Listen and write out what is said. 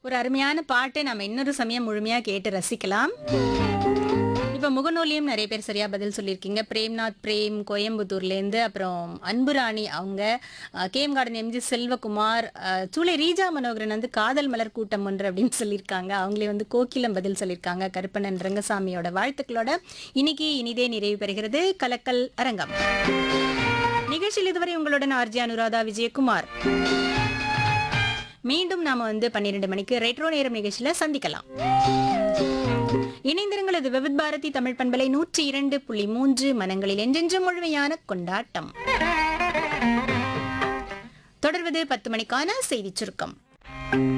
ஒரு அருமையான பாட்டை நம்ம இன்னொரு சமயம் முழுமையா கேட்டு ரசிக்கலாம் இப்ப முகநூலியும் நிறைய பேர் சரியா பதில் சொல்லியிருக்கீங்க பிரேம்நாத் பிரேம் கோயம்புத்தூர்ல இருந்து அப்புறம் அன்புராணி அவங்க அஹ், கேஎம் கார்டன் எம்ஜி செல்வகுமார் அஹ், சூளை ரீஜா மனோகரன் வந்து காதல் மலர் கூட்டம் ஒன்று அப்படின்னு சொல்லியிருக்காங்க அவங்களே வந்து கோகிலம் பதில் சொல்லியிருக்காங்க கருப்பண்ணன் ரங்கசாமியோட வாழ்த்துக்களோட இன்னைக்கு இனிதே நிறைவு பெறுகிறது கலக்கல் அரங்கம் நிகழ்ச்சியில் இதுவரை உங்களுடன் ஆர்ஜி அனுராதா விஜயகுமார் மீண்டும் நாம வந்து பன்னிரண்டு மணிக்கு ரெட்ரோ நேரம் நிகழ்ச்சியில சந்திக்கலாம் இணைந்திருங்கள் இது விவித் பாரதி தமிழ் பண்பலை நூற்றி இரண்டு புள்ளி மூன்று மனங்களில் என்றென்றும் முழுமையான கொண்டாட்டம் தொடர்வது பத்து மணிக்கான செய்திச் சுருக்கம்